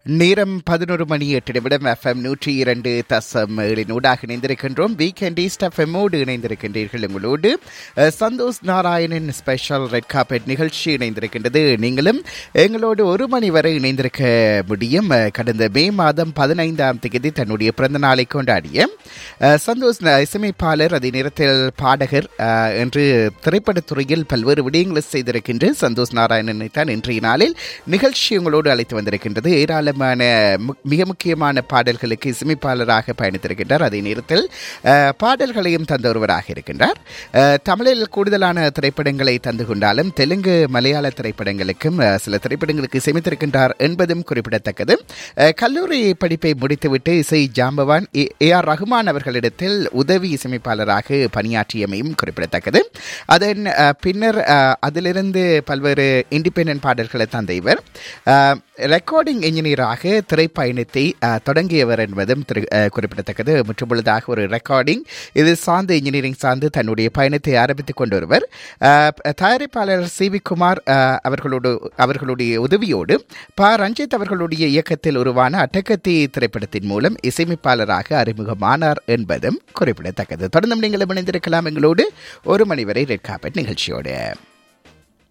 நேரம் பதினொரு மணி எட்டு நிமிடம் எஃப்எம் நூற்றி இரண்டு தசம் ஏழினூடாக இணைந்திருக்கின்றோம் வீக்கெண்ட் ஈஸ்ட் எஃப்எம்மோடு இணைந்திருக்கின்றீர்கள் உங்களோடு அஹ், Santhosh Narayanan special red carpet நிகழ்ச்சி இணைந்திருக்கின்றது நீங்களும் எங்களோடு ஒரு மணி வரை இணைந்திருக்க முடியும் அஹ், கடந்த மே மாதம் பதினைந்தாம் தேதி தன்னுடைய பிறந்த நாளை கொண்டாடிய அஹ், சந்தோஷ் ந- இசையமைப்பாளர் அதே நேரத்தில் பாடகர் அஹ், என்று திரைப்படத்துறையில் பல்வேறு விடயங்களை செய்திருக்கின்ற சந்தோஷ் நாராயணனை தான் இன்றைய நாளில் நிகழ்ச்சி உங்களோடு அழைத்து வந்திருக்கின்றது ஏராளமான மு- மிக முக்கியமான பாடல்களுக்கு இசையமைப்பாளராக பயணித்திருக்கின்றார் அதே நேரத்தில் அஹ், பாடல்களையும் தந்த ஒருவராக இருக்கின்றார் அஹ், தமிழில் கூடுதலான திரைப்படங்களை தந்து கொண்டாலும் தெலுங்கு மலையாள திரைப்படங்களுக்கும் அஹ், சில திரைப்படங்களுக்கு இசையமைத்திருக்கின்றார் என்பதும் குறிப்பிடத்தக்கது அஹ், கல்லூரி படிப்பை முடித்துவிட்டு இசை ஜாம்பவான் ஏ ஏ ஆர் ரஹ்மான் அவர்களிடத்தில் உதவி இசையமைப்பாளராக பணியாற்றியமையும் குறிப்பிடத்தக்கது அதன் அஹ், பின்னர் அஹ், அதிலிருந்து பல்வேறு இண்டிபெண்டன்ட் பாடல்களை தந்த இவர் அஹ், ரெக்கார்டிங் இன்ஜினியராக திரைப்பயணத்தை அஹ், தொடங்கியவர் என்பதும் திரு- அஹ், குறிப்பிடத்தக்கது முற்றுமுழுதாக ஒரு ரெக்கார்டிங் இது சார்ந்த இன்ஜினியரிங் சார்ந்து தன்னுடைய பயணத்தை ஆரம்பித்துக் கொண்டொருவர் அஹ், தயாரிப்பாளர் சி வி குமார் அஹ், அவர்களோடு அவர்களுடைய உதவியோடு ப ரஞ்சித் அவர்களுடைய இயக்கத்தில் உருவான அட்டகத்தி திரைப்படத்தின் மூலம் இசையமைப்பாளராக அறிமுகமானார் என்பதும் குறிப்பிடத்தக்கது தொடர்ந்து நீங்கள் இணைந்திருக்கலாம் எங்களோடு ஒரு மணி வரை ரெட் கார்பெட் நிகழ்ச்சியோடு